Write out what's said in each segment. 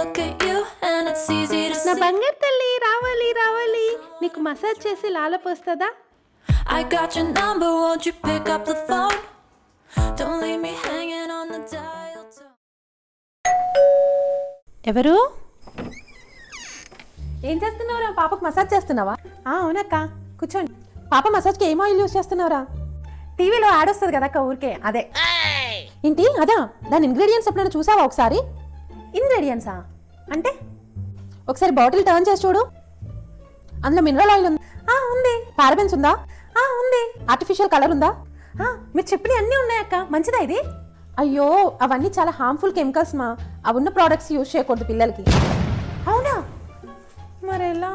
look at you and it's easy to నా see. బంగారు తల్లి రావాలి రావాలి నీకు మసాజ్ చేసి లాలపోస్తుందా I got your number, won't you pick up the phone? Don't leave me hanging on the dial tone. ఎవరు ఏం చేస్తున్నావురా పాపకు మసాజ్ చేస్తున్నావా ఆ, అవునక్క కూర్చోండి పాప మసాజ్కి ఏం ఆయిల్ యూస్ చేస్తున్నావురా టీవీలో యాడ్ వస్తుంది కదా అక్క ఊరికే అదే ఏంటి అదా దాని ఇంగ్రీడియంట్స్ ఎప్పుడైనా చూసావా ఒకసారి ఇంగ్రీడియంట్సా అంటే ఒకసారి బాటిల్ టర్న్ చేసి చూడు అందులో మినరల్ ఆయిల్ ఉంది ఆ, ఉంది పారబెన్స్ ఉందా ఆ, ఉంది ఆర్టిఫిషియల్ కలర్ ఉందా ఆ, మీరు చెప్పిన అన్నీ ఉన్నాయక్క మంచిదా ఇది అయ్యో అవన్నీ చాలా హార్మ్ఫుల్ కెమికల్స్ మా అవి ఉన్న ప్రోడక్ట్స్ యూజ్ చేయకూడదు పిల్లలకి అవునా మరెలా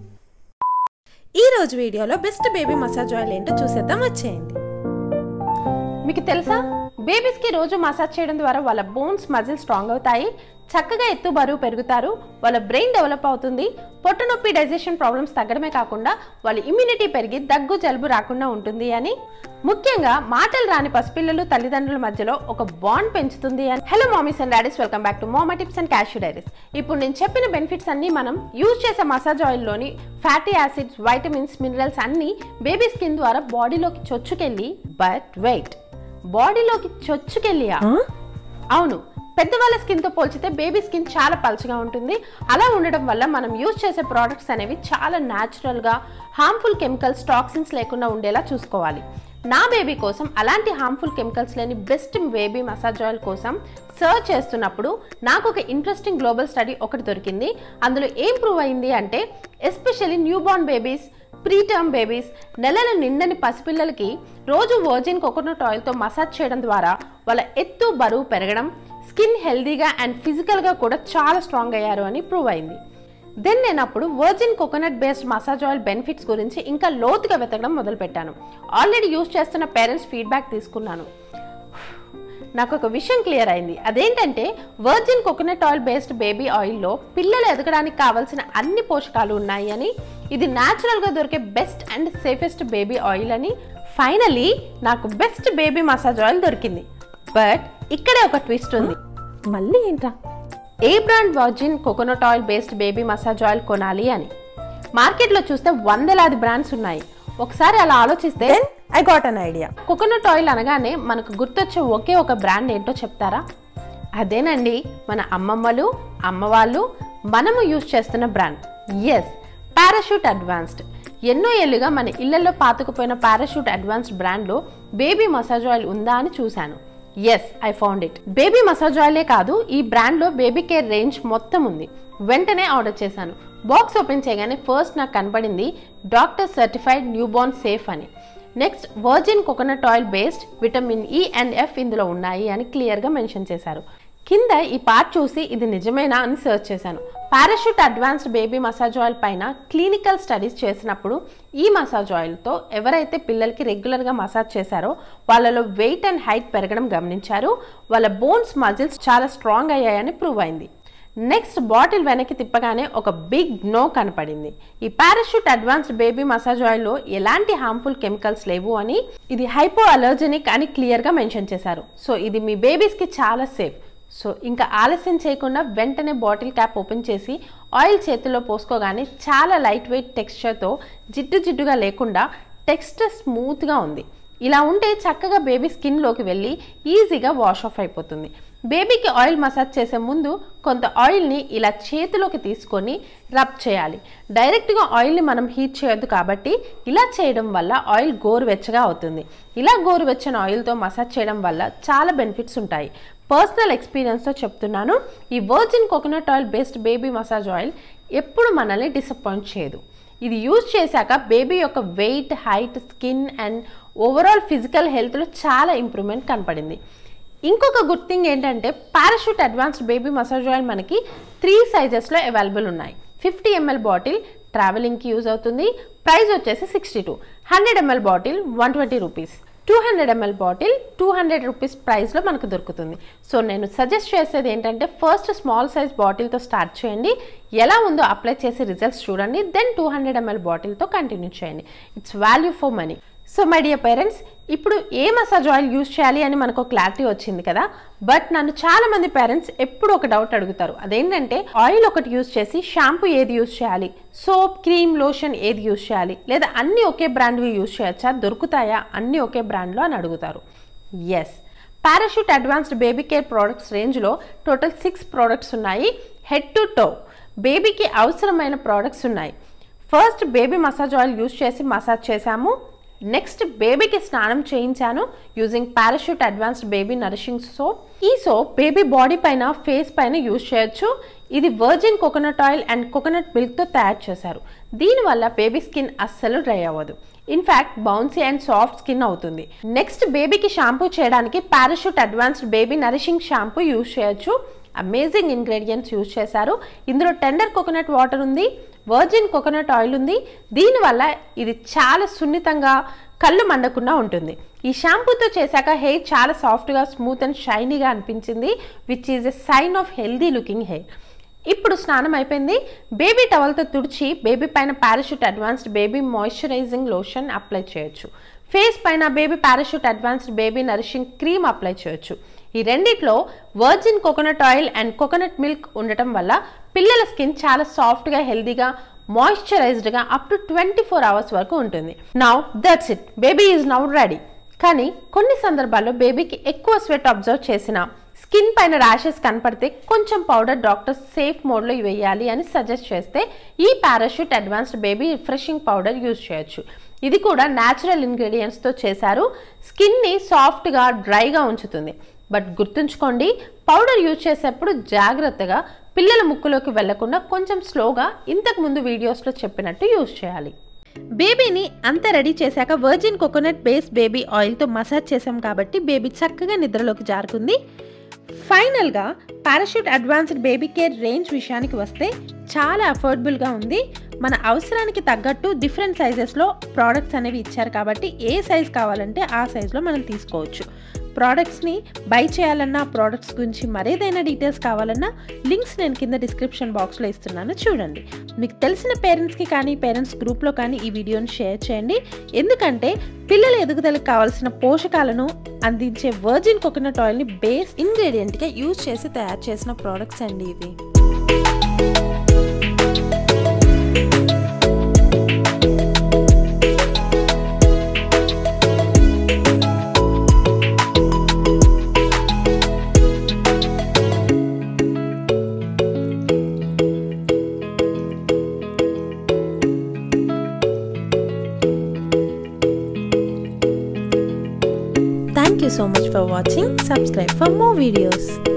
ఈ రోజు వీడియోలో బెస్ట్ బేబీ మసాజ్ ఆయిల్ ఏంటో చూసేద్దాం వచ్చేయండి మీకు తెలుసా బేబీస్కి రోజు మసాజ్ చేయడం ద్వారా వాళ్ళ బోన్స్ మజిల్ స్ట్రాంగ్ అవుతాయి చక్కగా ఎత్తు బరువు పెరుగుతారు వాళ్ళ బ్రెయిన్ డెవలప్ అవుతుంది పొట్ట నొప్పి డైజెషన్ ప్రాబ్లమ్స్ తగ్గడమే కాకుండా వాళ్ళ ఇమ్యూనిటీ పెరిగి దగ్గు జలుబు రాకుండా ఉంటుంది అని ముఖ్యంగా మాటలు రాని పసిపిల్లలు తల్లిదండ్రుల మధ్యలో ఒక బాండ్ పెంచుతుంది అని hello mommies and daddies welcome back to momma tips and cash diaries ఇప్పుడు నేను చెప్పిన బెనిఫిట్స్ అన్ని మనం యూజ్ చేసే మసాజ్ ఆయిల్లోని ఫ్యాటీ యాసిడ్స్ వైటమిన్స్ మినరల్స్ అన్ని బేబీ స్కిన్ ద్వారా బాడీలోకి చొచ్చుకెళ్ళి బట్ వెయిట్ బాడీలోకి చొచ్చుకెళ్ళియా అవును పెద్దవాళ్ళ స్కిన్తో పోల్చితే బేబీ స్కిన్ చాలా పల్చగా ఉంటుంది అలా ఉండడం వల్ల మనం యూజ్ చేసే ప్రోడక్ట్స్ అనేవి చాలా న్యాచురల్గా హార్మ్ఫుల్ కెమికల్స్ టాక్సిన్స్ లేకుండా ఉండేలా చూసుకోవాలి నా బేబీ కోసం అలాంటి హార్మ్ఫుల్ కెమికల్స్ లేని బెస్ట్ బేబీ మసాజ్ ఆయిల్ కోసం సర్చ్ చేస్తున్నప్పుడు నాకు ఒక ఇంట్రెస్టింగ్ గ్లోబల్ స్టడీ ఒకటి దొరికింది అందులో ఏం ప్రూవ్ అయింది అంటే especially new born babies preterm babies నెలల నిండని పసిపిల్లలకి రోజు వర్జిన్ కోకోనట్ ఆయిల్తో మసాజ్ చేయడం ద్వారా వాళ్ళ ఎత్తు బరువు పెరగడం స్కిన్ హెల్దీగా అండ్ ఫిజికల్గా కూడా చాలా స్ట్రాంగ్ అయ్యారు అని ప్రూవ్ అయింది దెన్ నేను అప్పుడు virgin coconut based massage oil benefits గురించి ఇంకా లోతుగా వెతకడం మొదలుపెట్టాను ఆల్రెడీ యూస్ చేస్తున్న పేరెంట్స్ ఫీడ్బ్యాక్ తీసుకున్నాను నాకు ఒక విషయం క్లియర్ అయింది అదేంటంటే virgin coconut oil based baby ఆయిల్లో పిల్లలు ఎదగడానికి కావాల్సిన అన్ని పోషకాలు ఉన్నాయి అని ఇది న్యాచురల్గా దొరికే best and safest baby oil అని ఫైనలీ నాకు బెస్ట్ బేబీ మసాజ్ ఆయిల్ దొరికింది బట్ ఇక్కడే ఒక ట్విస్ట్ ఉంది మళ్ళీ ఏంట్రా ఏ brand virgin coconut oil based baby massage oil కొనాలి అని మార్కెట్లో చూస్తే వందలాది బ్రాండ్స్ ఉన్నాయి ఒకసారి అలా ఆలోచిస్తే I got an idea coconut oil అనగానే మనకు గుర్తొచ్చే ఒకే ఒక బ్రాండ్ ఏంటో చెప్తారా అదేనండి మన అమ్మమ్మలు అమ్మవాళ్ళు మనము యూజ్ చేస్తున్న బ్రాండ్ ఎస్ పారాషూట్ అడ్వాన్స్డ్ ఎన్నో ఏళ్ళుగా మన ఇళ్లలో పాతుకుపోయిన పారాషూట్ అడ్వాన్స్డ్ బ్రాండ్లో బేబీ మసాజ్ ఆయిల్ ఉందా అని చూశాను yes I found it baby massage ఆయిలే కాదు ఈ బ్రాండ్లో బేబీ కేర్ రేంజ్ మొత్తం ఉంది వెంటనే ఆర్డర్ చేశాను బాక్స్ ఓపెన్ చేయగానే ఫస్ట్ నాకు కనపడింది డాక్టర్ సర్టిఫైడ్ న్యూబార్న్ సేఫ్ అని next virgin coconut oil based vitamin E and F ఇందులో ఉన్నాయి అని క్లియర్గా మెన్షన్ చేశారు కింద ఈ పార్ట్ చూసి ఇది నిజమేనా అని సెర్చ్ చేశాను Parachute advanced baby massage oil పైన క్లినికల్ స్టడీస్ చేసినప్పుడు ఈ మసాజ్ ఆయిల్తో ఎవరైతే పిల్లలకి రెగ్యులర్గా మసాజ్ చేశారో వాళ్ళలో వెయిట్ అండ్ హైట్ పెరగడం గమనించారు వాళ్ళ బోన్స్ మజిల్స్ చాలా స్ట్రాంగ్ అయ్యాయని ప్రూవ్ అయింది నెక్స్ట్ బాటిల్ వెనక్కి తిప్పగానే ఒక బిగ్ నో కనపడింది ఈ పారాషూట్ అడ్వాన్స్డ్ బేబీ మసాజ్ ఆయిల్లో ఎలాంటి హార్మ్ఫుల్ కెమికల్స్ లేవు అని ఇది హైపో అలర్జెనిక్ అని క్లియర్గా మెన్షన్ చేశారు సో ఇది మీ బేబీస్కి చాలా సేఫ్ సో ఇంకా ఆలస్యం చేయకుండా వెంటనే బాటిల్ క్యాప్ ఓపెన్ చేసి ఆయిల్ చేతిలో పోసుకోగానే చాలా లైట్ వెయిట్ టెక్స్చర్తో జిడ్డు జిడ్డుగా లేకుండా టెక్స్చర్ స్మూత్గా ఉంది ఇలా ఉంటే చక్కగా బేబీ స్కిన్లోకి వెళ్ళి ఈజీగా వాష్ ఆఫ్ అయిపోతుంది బేబీకి ఆయిల్ మసాజ్ చేసే ముందు కొంత ఆయిల్ని ఇలా చేతిలోకి తీసుకొని రబ్ చేయాలి డైరెక్ట్గా ఆయిల్ని మనం హీట్ చేయొద్దు కాబట్టి ఇలా చేయడం వల్ల ఆయిల్ గోరువెచ్చగా అవుతుంది ఇలా గోరువెచ్చని ఆయిల్తో మసాజ్ చేయడం వల్ల చాలా బెనిఫిట్స్ ఉంటాయి పర్సనల్ ఎక్స్పీరియన్స్తో చెప్తున్నాను ఈ virgin coconut oil based baby massage oil ఎప్పుడు మనల్ని డిసప్పాయింట్ చేయదు ఇది యూజ్ చేశాక బేబీ యొక్క weight height skin and overall physical హెల్త్లో చాలా ఇంప్రూవ్మెంట్ కనపడింది ఇంకొక గుడ్ థింగ్ ఏంటంటే Parachute advanced baby massage oil మనకి త్రీ సైజెస్లో అవైలబుల్ ఉన్నాయి ఫిఫ్టీ ఎంఎల్ బాటిల్ ట్రావెలింగ్కి యూజ్ అవుతుంది ప్రైస్ వచ్చేసి sixty two hundred ML bottle one twenty rupees two hundred ML bottle two hundred rupees ప్రైస్లో మనకు దొరుకుతుంది సో నేను సజెస్ట్ చేసేది ఏంటంటే ఫస్ట్ స్మాల్ సైజ్ బాటిల్తో స్టార్ట్ చేయండి ఎలా ఉందో అప్లై చేసి రిజల్ట్స్ చూడండి దెన్ టూ హండ్రెడ్ ఎంఎల్ బాటిల్తో కంటిన్యూ చేయండి it's value for money so my dear parents ఇప్పుడు ఏ మసాజ్ ఆయిల్ యూస్ చేయాలి అని మనకు క్లారిటీ వచ్చింది కదా బట్ నన్ను చాలా మంది పేరెంట్స్ ఎప్పుడు ఒక డౌట్ అడుగుతారు అదేంటంటే ఆయిల్ ఒకటి యూస్ చేసి షాంపూ ఏది యూస్ చేయాలి సోప్ క్రీమ్ లోషన్ ఏది యూస్ చేయాలి లేదా అన్ని ఒకే బ్రాండ్వి యూస్ చేయొచ్చా దొరుకుతాయా అన్ని ఒకే బ్రాండ్లో అని అడుగుతారు yes Parachute advanced baby care products రేంజ్లో టోటల్ సిక్స్ ప్రోడక్ట్స్ ఉన్నాయి హెడ్ టు టో బేబీకి అవసరమైన ప్రోడక్ట్స్ ఉన్నాయి first baby massage oil use చేసి మసాజ్ చేశాము నెక్స్ట్ బేబీకి స్నానం చేయించాను using Parachute advanced baby nourishing soap ఈ సోప్ బేబీ బాడీ పైన ఫేస్ పైన యూజ్ చేయొచ్చు ఇది virgin coconut oil and coconut మిల్క్తో తయారు చేశారు దీనివల్ల బేబీ స్కిన్ అస్సలు డ్రై అవ్వదు in fact bouncy and soft skin అవుతుంది నెక్స్ట్ బేబీకి షాంపూ చేయడానికి Parachute advanced baby nourishing shampoo use చేయొచ్చు అమేజింగ్ ఇంగ్రీడియంట్స్ యూజ్ చేశారు ఇందులో టెండర్ కోకోనట్ వాటర్ ఉంది వర్జిన్ కోకోనట్ ఆయిల్ ఉంది దీనివల్ల ఇది చాలా సున్నితంగా కళ్ళు మండకుండా ఉంటుంది ఈ షాంపూతో చేశాక హెయిర్ చాలా సాఫ్ట్గా స్మూత్ అండ్ షైనీగా అనిపించింది which is a sign of healthy looking hair ఇప్పుడు స్నానం అయిపోయింది బేబీ టవల్తో తుడిచి బేబీ పైన Parachute advanced baby moisturising lotion apply చేయొచ్చు ఫేస్ పైన baby Parachute advanced baby nourishing cream apply చేయొచ్చు ఈ రెండిట్లో virgin coconut oil and coconut milk ఉండటం వల్ల పిల్లల స్కిన్ చాలా సాఫ్ట్గా హెల్దీగా మాయిశ్చరైజ్డ్గా up to twenty four hours వరకు ఉంటుంది now that's it baby is now ready కానీ కొన్ని సందర్భాల్లో బేబీకి ఎక్కువ స్వెట్ అబ్జర్వ్ చేసిన స్కిన్ పైన ర్యాషెస్ కనపడితే కొంచెం పౌడర్ డాక్టర్ సేఫ్ మోడ్లో వేయాలి అని సజెస్ట్ చేస్తే ఈ Parachute advanced baby refreshing powder use చేయొచ్చు ఇది కూడా న్యాచురల్ ఇంగ్రీడియంట్స్తో చేశారు స్కిన్ని సాఫ్ట్గా డ్రైగా ఉంచుతుంది బట్ గుర్తుంచుకోండి పౌడర్ యూజ్ చేసేప్పుడు జాగ్రత్తగా పిల్లల ముక్కులోకి వెళ్లకుండా కొంచెం స్లోగా ఇంతకు ముందు వీడియోస్లో చెప్పినట్టు యూజ్ చేయాలి బేబీని అంతా రెడీ చేశాక వర్జిన్ కోకోనట్ బేస్ బేబీ ఆయిల్తో మసాజ్ చేసాం కాబట్టి బేబీ చక్కగా నిద్రలోకి జారుకుంది ఫైనల్గా Parachute advanced baby care range విషయానికి వస్తే చాలా అఫోర్డబుల్గా ఉంది మన అవసరానికి తగ్గట్టు డిఫరెంట్ సైజెస్లో ప్రోడక్ట్స్ అనేవి ఇచ్చారు కాబట్టి ఏ సైజ్ కావాలంటే ఆ సైజులో మనం తీసుకోవచ్చు ప్రోడక్ట్స్ని బై చేయాలన్నా ప్రోడక్ట్స్ గురించి మరేదైనా డీటెయిల్స్ కావాలన్నా లింక్స్ నేను కింద డిస్క్రిప్షన్ బాక్స్లో ఇస్తున్నాను చూడండి మీకు తెలిసిన పేరెంట్స్కి కానీ పేరెంట్స్ గ్రూప్లో కానీ ఈ వీడియోని షేర్ చేయండి ఎందుకంటే పిల్లల ఎదుగుదలకు కావాల్సిన పోషకాలను అందించే వర్జిన్ కోకోనట్ ఆయిల్ని బేస్ ఇంగ్రీడియంట్గా యూజ్ చేసి తయారు చేసిన ప్రోడక్ట్స్ అండి ఇవి Thank you so much for watching. Subscribe for more videos.